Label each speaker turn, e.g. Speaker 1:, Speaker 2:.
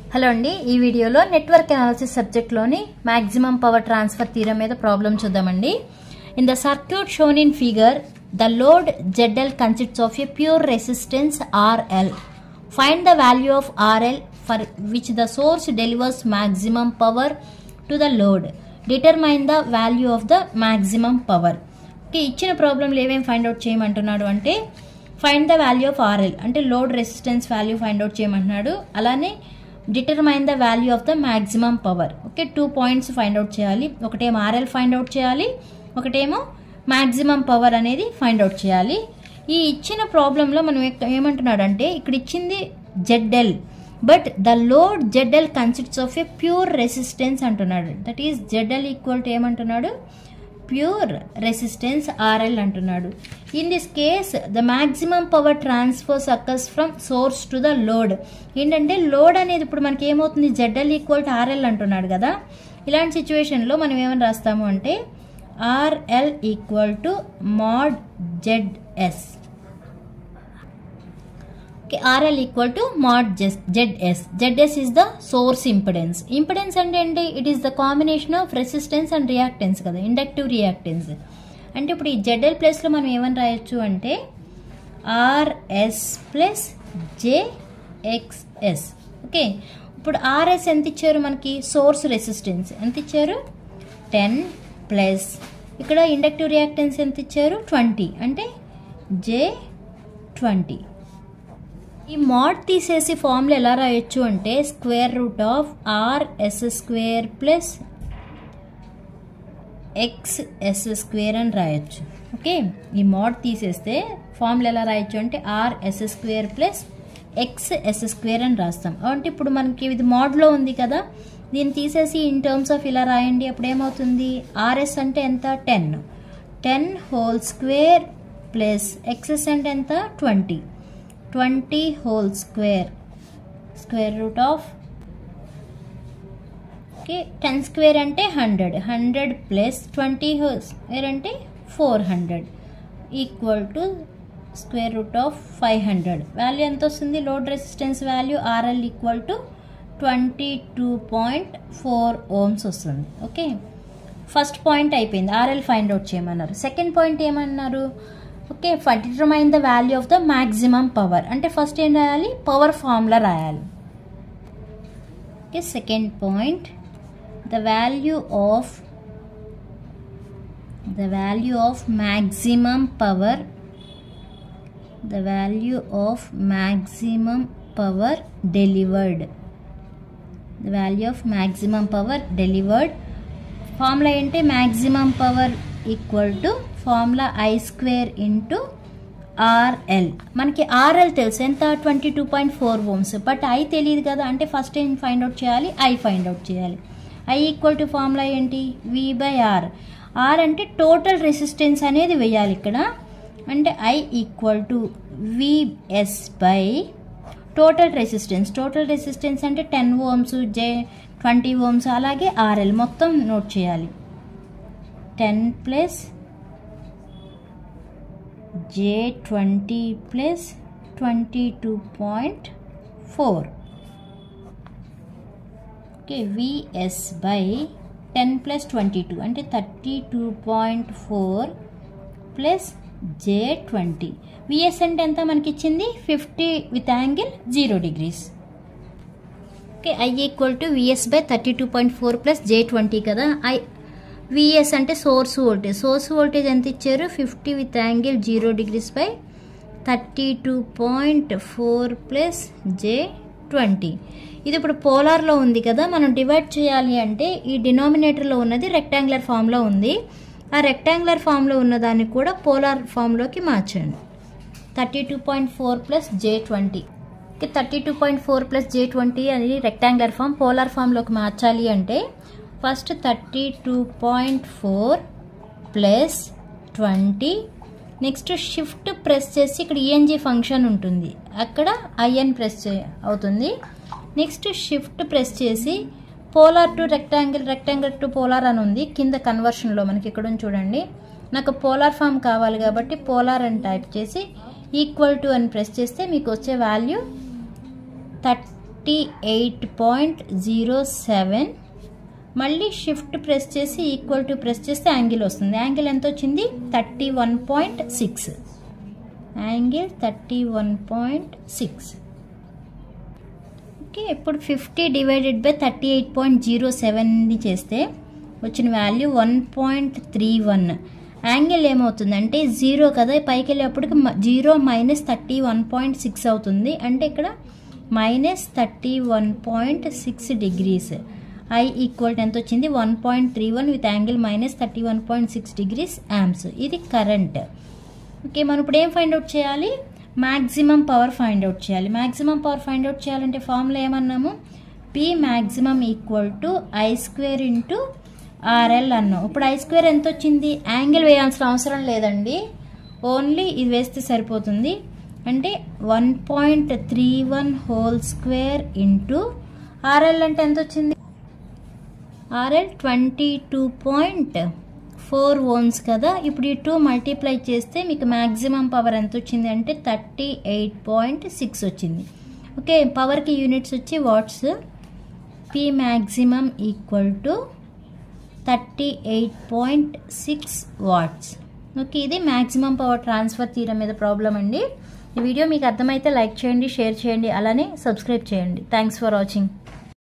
Speaker 1: hello అండి ఈ వీడియోలో నెట్వర్క్ అనాలిసిస్ సబ్జెక్ట్లోని మ్యాక్సిమం పవర్ ట్రాన్స్ఫర్ థీరం మీద ప్రాబ్లం చూద్దామండి in the circuit shown in figure the load ZL consists of a pure resistance RL find the value of RL for which the source delivers maximum power to the load determine the value of the maximum power okay ఇచ్చిన ప్రాబ్లంలో ఏమేమి find out చేయమంటున్నాడు అంటే find the value of RL అంటే load resistance value find out చేయమంటున్నాడు అలానే determine the value of the maximum power okay two points find out చేయాలి ఒకటేమో ఆర్ఎల్ ఫైండ్ అవుట్ చేయాలి ఒకటేమో మ్యాక్సిమం పవర్ అనేది ఫైండ్ అవుట్ చేయాలి ఈ ఇచ్చిన ప్రాబ్లంలో మనం ఎక్క- ఏమంటున్నాడంటే ఇక్కడ ఇచ్చింది ZL but the load ZL consists of a pure resistance అంటున్నాడు that is ZL equal to ఏమంటున్నాడు ప్యూర్ రెసిస్టెన్స్ ఆర్ఎల్ అంటున్నాడు in this case the maximum power transfers occurs from source to the load ఏంటంటే load అనేది ఇప్పుడు మనకి ఏమవుతుంది ZL equal to RL అంటున్నాడు కదా ఇలాంటి సిచ్యువేషన్లో మనం ఏమని రాస్తాము అంటే RL equal to mod ZS okay RL equal to mod ZS ZS is the source impedance impedance అంటే ఏంటి it is the combination of resistance and reactance కదా ఇండక్టివ్ రియాక్టెన్స్ అంటే ఇప్పుడు ఈ జెడ్ఎల్ ప్లేస్లో మనం ఏమని రాయొచ్చు అంటే ఆర్ఎస్ ప్లస్ జేఎక్స్ఎస్ ఓకే ఇప్పుడు ఆర్ఎస్ ఎంత ఇచ్చారు మనకి సోర్స్ రెసిస్టెన్స్ ఎంత ఇచ్చారు టెన్ ప్లస్ ఇక్కడ ఇండక్టివ్ రియాక్టెన్స్ ఎంత ఇచ్చారు ట్వంటీ అంటే జే ట్వంటీ ఈ మాడ్ తీసేసి ఫార్ములా ఎలా రాయొచ్చు అంటే square root of R S square plus X S square అని రాయొచ్చు ఓకే ఈ మాడ్ తీసేస్తే ఫార్ములా ఎలా రాయొచ్చు అంటే R S square plus X S square అని రాస్తాం అంటే ఇప్పుడు మనకి ఇది మోడ్లో ఉంది కదా దీన్ని తీసేసి ఇన్ టర్మ్స్ ఆఫ్ ఇలా రాయండి అప్పుడు ఏమవుతుంది ఆర్ఎస్ అంటే ఎంత ten ten whole square plus XS అంటే ఎంత twenty twenty whole square square root of okay ten square అంటే hundred hundred plus twenty whole square అంటే four hundred equal to square root of five hundred value ఎంత వస్తుంది load resistance value RL equal to twenty two point four ohms వస్తుంది okay first point అయిపోయింది RL find out చేయమన్నారు second point ఏమన్నారు okay determine the value of the maximum power అంటే first ఏం రాయాలి power formula రాయాలి okay second point the value of the value of maximum power the value of maximum power delivered the value of maximum power delivered formula ఏంటి maximum power equal to formula I square into RL మనకి RL తెలుసు ఎంత twenty two point four ohms but I తెలియదు కదా అంటే first ఏం find out చేయాలి I find out చేయాలి ఐ ఈక్వల్ టు ఫార్ములా ఏంటి వి బై ఆర్ ఆర్ అంటే టోటల్ రెసిస్టెన్స్ అనేది వేయాలి ఇక్కడ అంటే I equal to VS by total resistance total resistance అంటే ten ohms j twenty ohms అలాగే ఆర్ఎల్ మొత్తం నోట్ చేయాలి ten plus j twenty plus twenty two point four okay VS by ten plus twenty two అంటే thirty two point four plus j twenty VS అంటే ఎంత మనకి ఇచ్చింది fifty with angle zero degrees okay I equal to VS by thirty two point four plus j twenty కదా I VS అంటే source voltage source voltage ఎంత ఇచ్చారు fifty with angle zero degrees by thirty two point four plus j twenty ఇది ఇప్పుడు పోలార్లో ఉంది కదా మనం divide చేయాలి అంటే ఈ డినామినేటర్లో ఉన్నది రెక్టాంగులర్ ఫామ్లో ఉంది ఆ రెక్టాంగులర్ ఫామ్లో ఉన్నదాన్ని కూడా పోలార్ ఫామ్లోకి మార్చండి thirty two point four plus j twenty thirty two point four plus j twenty అనేది రెక్టాంగులర్ ఫామ్ పోలార్ ఫామ్లోకి మార్చాలి అంటే first thirty two point four plus twenty next shift press చేసి ఇక్కడ ఈఎన్జీ ఫంక్షన్ ఉంటుంది అక్కడ ఐఎన్ ప్రెస్ చే అవుతుంది నెక్స్ట్ షిఫ్ట్ ప్రెస్ చేసి polar to rectangle rectangle to polar అని ఉంది కింద కన్వర్షన్లో మనకి ఇక్కడ ఉంది చూడండి నాకు పోలార్ ఫామ్ కావాలి కాబట్టి పోలార్ అని టైప్ చేసి ఈక్వల్ టు అని ప్రెస్ చేస్తే మీకు వచ్చే value thirty thirty eight point zero seven మళ్ళీ షిఫ్ట్ ప్రెస్ చేసి ఈక్వల్ టు ప్రెస్ చేస్తే యాంగిల్ వస్తుంది యాంగిల్ ఎంత వచ్చింది thirty one point six angle thirty one point six okay ఇప్పుడు fifty divided by thirty eight point zero సెవెన్ని చేస్తే వచ్చిన value one point three one angle ఏమవుతుందంటే జీరో కదా పైకి వెళ్ళేప్పటికి zero minus thirty one point six అవుతుంది అంటే ఇక్కడ minus thirty one point six degrees I equal ఎంత వచ్చింది one point three one with angle minus thirty one point six degrees amps ఇది కరెంట్ ఓకే మనం ఇప్పుడు ఏం ఫైండ్ అవుట్ చేయాలి మ్యాక్సిమం పవర్ ఫైండ్ అవుట్ చేయాలి మ్యాక్సిమం పవర్ ఫైండ్ అవుట్ చేయాలంటే formula ఏమన్నాము P maximum equal to I square into RL అన్నాం ఇప్పుడు ఐ స్క్వేర్ ఎంత వచ్చింది యాంగిల్ వేయాల్సిన అవసరం లేదండి ఓన్లీ ఇది వేస్తే సరిపోతుంది అంటే one point three one whole square into RL అంటే ఎంత వచ్చింది RL twenty two point four ohms కదా ఇప్పుడు ఈ టూ మల్టిప్లై చేస్తే మీకు మ్యాక్సిమం పవర్ ఎంత వచ్చింది అంటే థర్టీ ఎయిట్ పాయింట్ సిక్స్ వచ్చింది ఓకే పవర్కి యూనిట్స్ వచ్చి watts P maximum equal to thirty eight point six watts okay ఇది మ్యాక్సిమం పవర్ ట్రాన్స్ఫర్ తీరం మీద ప్రాబ్లం అండి ఈ వీడియో మీకు అర్థమైతే లైక్ చేయండి షేర్ చేయండి అలానే సబ్స్క్రైబ్ చేయండి థ్యాంక్స్ ఫర్ వాచింగ్